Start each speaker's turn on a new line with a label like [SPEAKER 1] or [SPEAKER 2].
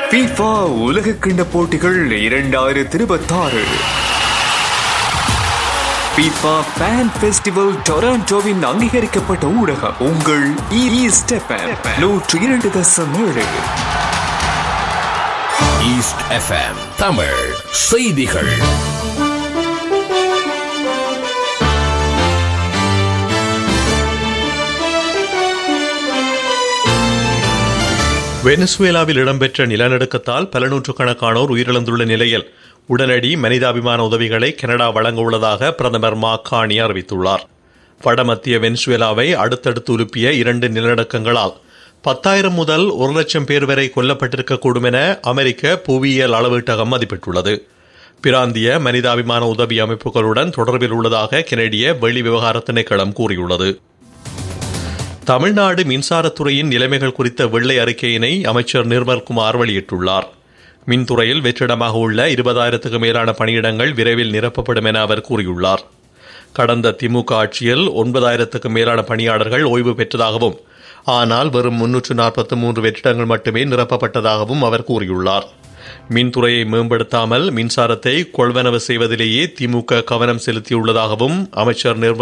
[SPEAKER 1] FIFA உலக கிண்ட போட்டிகள் இரண்டாயிரத்தி இருபத்தாறு FIFA Fan Festival டொராண்டோவின் அங்கீகரிக்கப்பட்ட ஊடகம் உங்கள் ஈஸ்ட் எஃப்எம் நூற்று இரண்டு தசம் ஏழு
[SPEAKER 2] ஈஸ்ட் எஃப்எம் தமிழ் செய்திகள்
[SPEAKER 3] வெனிசுவேலாவில் இடம்பெற்ற நிலநடுக்கத்தால் பல நூற்றுக்கணக்கானோர் உயிரிழந்துள்ள நிலையில் உடனடி மனிதாபிமான உதவிகளை கனடா வழங்க உள்ளதாக பிரதமர் மாக்கானி அறிவித்துள்ளார் வடமத்திய வெனிசுவேலாவை அடுத்தடுத்து உலுப்பிய இரண்டு நிலநடுக்கங்களால் பத்தாயிரம் முதல் ஒரு லட்சம் பேர் வரை கொல்லப்பட்டிருக்கக்கூடும் என அமெரிக்க புவியியல் அளவீட்டகம் மதிப்பிட்டுள்ளது பிராந்திய மனிதாபிமான உதவி அமைப்புகளுடன் தொடர்பில் உள்ளதாக கெனடிய வெளி விவகார திணைக்களம் கூறியுள்ளது தமிழ்நாடு மின்சாரத்துறையின் நிலைமைகள் குறித்த வெள்ளை அறிக்கையினை அமைச்சர் நிர்மல்குமார் வெளியிட்டுள்ளார் மின்துறையில் வெற்றிடமாக உள்ள இருபதாயிரத்துக்கு மேலான பணியிடங்கள் விரைவில் நிரப்பப்படும் என அவர் கூறியுள்ளார் கடந்த திமுக ஆட்சியில் ஒன்பதாயிரத்துக்கு மேலான பணியாளர்கள் ஓய்வு பெற்றதாகவும் ஆனால் வெறும் முன்னூற்று நாற்பத்தி மூன்று வெற்றிடங்கள் மட்டுமே நிரப்பப்பட்டதாகவும் அவர் கூறியுள்ளார் மின்துறையை மேம்படுத்தாமல் மின்சாரத்தை கொள்வனவு செய்வதிலேயே திமுக கவனம் செலுத்தியுள்ளதாகவும் அமைச்சர் நிர்மல்